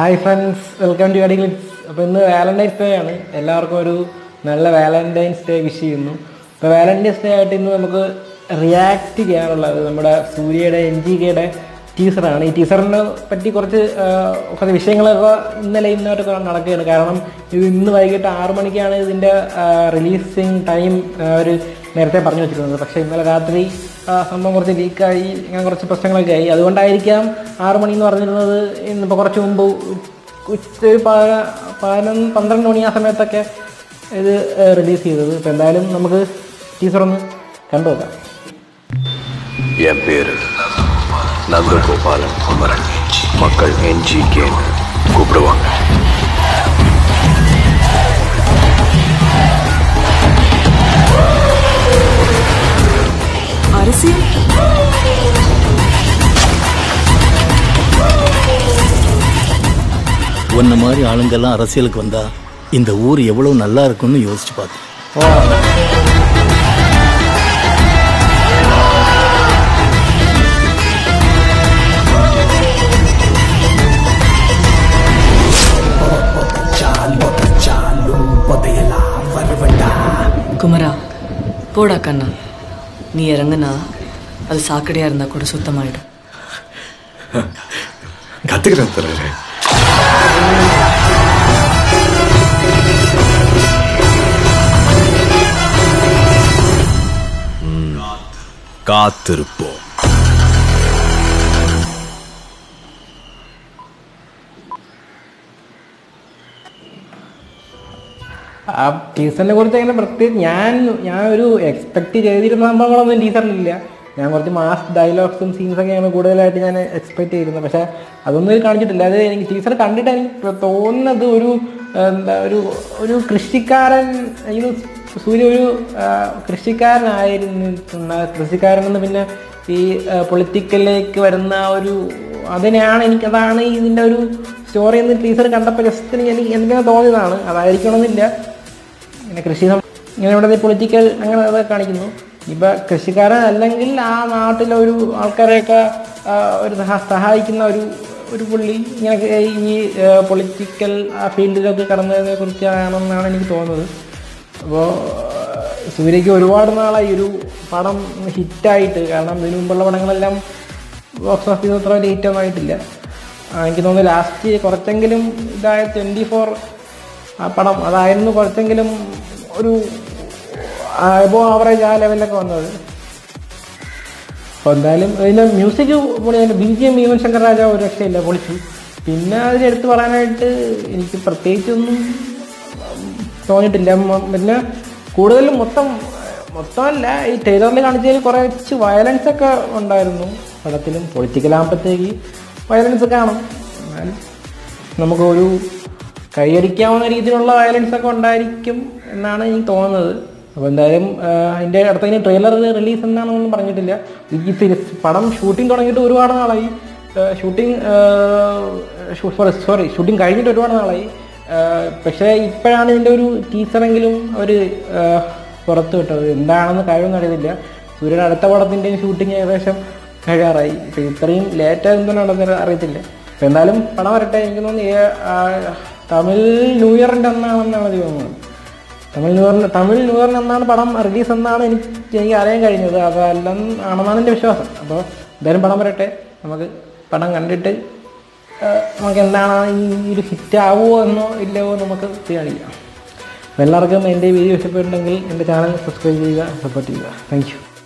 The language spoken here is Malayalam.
ഹായ് ഫ്രണ്ട്സ് വെൽക്കം ടു അഡിഗ്ലിറ്റ്സ് അപ്പോൾ ഇന്ന് വാലന്റൈൻസ് ഡേ ആണ് എല്ലാവർക്കും ഒരു നല്ല വാലന്റൈൻസ് ഡേ വിഷ് ചെയ്യുന്നു അപ്പോൾ വാലന്റൈൻസ് ഡേ ആയിട്ട് ഇന്ന് നമുക്ക് റിയാക്ട് ചെയ്യാനുള്ളത് നമ്മുടെ സൂര്യയുടെ എൻ ജി കെയുടെ ടീസറാണ് ഈ ടീസറിനെ പറ്റി കുറച്ച് ആ, കുറച്ച് വിഷയങ്ങളൊക്കെ ഇന്നലെ ഇന്നോട്ടൊക്കെ നടക്കുകയാണ് കാരണം ഇത് ഇന്ന് വൈകിട്ട് ആറു മണിക്കാണ് ഇതിൻ്റെ റിലീസിങ് ടൈം അവർ നേരത്തെ പറഞ്ഞു വെച്ചിരുന്നത് പക്ഷേ ഇന്നലെ രാത്രി ആ, സംഭവം കുറച്ച് ലീക്കായി ഇങ്ങനെ കുറച്ച് പ്രശ്നങ്ങളൊക്കെ ആയി അതുകൊണ്ടായിരിക്കാം ആറു മണി എന്ന് പറഞ്ഞിരുന്നത് ഇന്നിപ്പോൾ കുറച്ച് മുമ്പ് ഉച്ച ഒരു പ- പതിനൊന്ന് പന്ത്രണ്ട് മണി ആ സമയത്തൊക്കെ ഇത് റിലീസ് ചെയ്തത് അപ്പോൾ എന്തായാലും നമുക്ക് ടീസർ ഒന്ന് കണ്ടു നോക്കാം என் பேரு நந்தகோபாலன் குமரன் மக்கள் என்ஜிகேன்னு கூப்பிடுவாங்க அரசியல் உன்ன மாதிரி ஆளுங்கெல்லாம் அரசியலுக்கு வந்தா இந்த ஊர் எவ்வளவு நல்லா இருக்கும்னு யோசிச்சு பார்த்தேன் குமரா போடா கண்ணா நீ இறங்குனா அது சாக்கடையா இருந்தா கூட சுத்தமாயிடும் கத்துக்கிறேன் தர்றேன் காத்திருப்போம் ആ ടീച്ചറിനെ കുറിച്ച് അങ്ങനെ പ്രത്യേകിച്ച് ഞാൻ ഞാൻ ഒരു എക്സ്പെക്ട് ചെയ്തിരുന്ന സംഭവങ്ങളൊന്നും ടീച്ചറിലില്ല ഞാൻ കുറച്ച് മാസ് ഡയലോഗ്സും സീൻസൊക്കെയാണ് കൂടുതലായിട്ട് ഞാൻ എക്സ്പെക്ട് ചെയ്തിരുന്നത് പക്ഷേ അതൊന്നും ഇതിൽ കാണിച്ചിട്ടില്ല അത് എനിക്ക് ടീച്ചർ കണ്ടിട്ട് എനിക്ക് തോന്നുന്നത് ഒരു എന്താ ഒരു ഒരു കൃഷിക്കാരൻ ഇത് സൂര്യ ഒരു ആ, കൃഷിക്കാരനായിരുന്നു കൃഷിക്കാരനെന്ന് പിന്നെ ഈ പൊളിറ്റിക്കലിലേക്ക് വരുന്ന ഒരു അതിനെയാണ് എനിക്ക് അതാണ് ഇതിൻ്റെ ഒരു സ്റ്റോറി എന്ന് ടീച്ചർ കണ്ടപ്പോൾ ജസ്റ്റ് എനിക്ക് എനിക്കങ്ങനെ തോന്നിയതാണ് അതായിരിക്കണമെന്നില്ല ഇങ്ങനെ കൃഷി സം- ഇങ്ങനെ ഇവിടെ പൊളിറ്റിക്കൽ അങ്ങനെ അതൊക്കെ കാണിക്കുന്നു ഇപ്പം കൃഷിക്കാരൻ അല്ലെങ്കിൽ ആ നാട്ടിലെ ഒരു ആൾക്കാരെയൊക്കെ ആ, ഒരു സഹ- സഹായിക്കുന്ന ഒരു ഒരു പുള്ളി ഇങ്ങനെ ഈ പൊളിറ്റിക്കൽ ആ ഫീൽഡിലൊക്കെ കടന്നതിനെ കുറിച്ചാണെന്നാണ് എനിക്ക് തോന്നുന്നത് അപ്പോൾ സൂര്യയ്ക്ക് ഒരുപാട് നാളായി ഒരു പടം ഹിറ്റായിട്ട് കാരണം ഇതിനു മുമ്പുള്ള പടങ്ങളെല്ലാം ബോക്സ് ഓഫീസ് അത്ര വലിയ ഹിറ്റൊന്നും ആയിട്ടില്ല ആ, എനിക്ക് തോന്നുന്നു ലാസ്റ്റ് കുറച്ചെങ്കിലും ഇതായ ട്വൻറ്റി ഫോർ ആ പടം അതായിരുന്നു കുറച്ചെങ്കിലും ഒരു എബോ ആവറേജ് ആ ലെവലിലൊക്കെ വന്നത് അപ്പോൾ എന്തായാലും ഇതിൻ്റെ മ്യൂസിക് പൊളി അതിൻ്റെ B G M Yuvan Shankar Raja ഒരു രക്ഷയില്ല പൊളിച്ചു പിന്നെ അതിനെടുത്ത് പറയാനായിട്ട് എനിക്ക് പ്രത്യേകിച്ചൊന്നും തോന്നിയിട്ടില്ല മ- പിന്നെ കൂടുതലും മൊത്തം മൊത്തമല്ല ഈ ടൈലറിൽ കാണിച്ചതിൽ കുറച്ച് വയലൻസ് ഒക്കെ ഉണ്ടായിരുന്നു പടത്തിലും പൊളിറ്റിക്കൽ ആകുമ്പോഴത്തേക്ക് വയലൻസ് കാണും എന്നാലും നമുക്കൊരു കൈയടിക്കാവുന്ന രീതിയിലുള്ള വയലൻസ് ഒക്കെ ഉണ്ടായിരിക്കും എന്നാണ് എനിക്ക് തോന്നുന്നത് അപ്പോൾ എന്തായാലും ആ, അതിൻ്റെ അടുത്തതിന് ട്രെയിലർ റിലീസ് എന്നാണെന്നൊന്നും പറഞ്ഞിട്ടില്ല ഈ സീരീസ് പടം ഷൂട്ടിംഗ് തുടങ്ങിയിട്ട് ഒരുപാട് നാളായി ഷൂട്ടിംഗ് സോറി സോറി ഷൂട്ടിംഗ് കഴിഞ്ഞിട്ട് ഒരുപാട് നാളായി ആ, പക്ഷേ ഇപ്പോഴാണ് ഇതിൻ്റെ ഒരു ടീച്ചറെങ്കിലും അവർ പുറത്ത് വിട്ടത് എന്താണെന്ന് കഴിവൊന്നും അറിയത്തില്ല സൂര്യയുടെ അടുത്ത പടത്തിൻ്റെയും ഷൂട്ടിംഗ് ഏകദേശം കഴിയാറായി ഇപ്പം ഇത്രയും ലേറ്റ് എന്തുകൊണ്ടാണെന്ന് അറിയത്തില്ല അപ്പം എന്തായാലും പടം വരട്ടെ എനിക്ക് തോന്നുന്നു ഏ- ആ, തമിഴ് ന്യൂ ഇയറിൻ്റെ അന്നാണെന്നാണ് എനിക്ക് തോന്നുന്നത് തമിഴ് ന്യൂ ഇയറിന് തമിഴ് ന്യൂ ഇയറിന് എന്നാണ് പടം റിലീസ് എന്നാണ് എനിക്ക് എനിക്ക് അറിയാൻ കഴിഞ്ഞത് അതെല്ലാം ആണെന്നാണ് എൻ്റെ വിശ്വാസം അപ്പോൾ എന്തായാലും പടം വരട്ടെ നമുക്ക് പടം കണ്ടിട്ട് ആ, നമുക്ക് എന്താണ് ഈ ഒരു ഹിറ്റ് ആവുമോ എന്നോ ഇല്ലയോ നമുക്ക് തീരുമാനിക്കാം അപ്പോൾ എല്ലാവർക്കും എൻ്റെ വീഡിയോ ഇഷ്ടപ്പെട്ടിട്ടുണ്ടെങ്കിൽ എൻ്റെ ചാനൽ സബ്സ്ക്രൈബ് ചെയ്യുക സപ്പോർട്ട് ചെയ്യുക താങ്ക് യു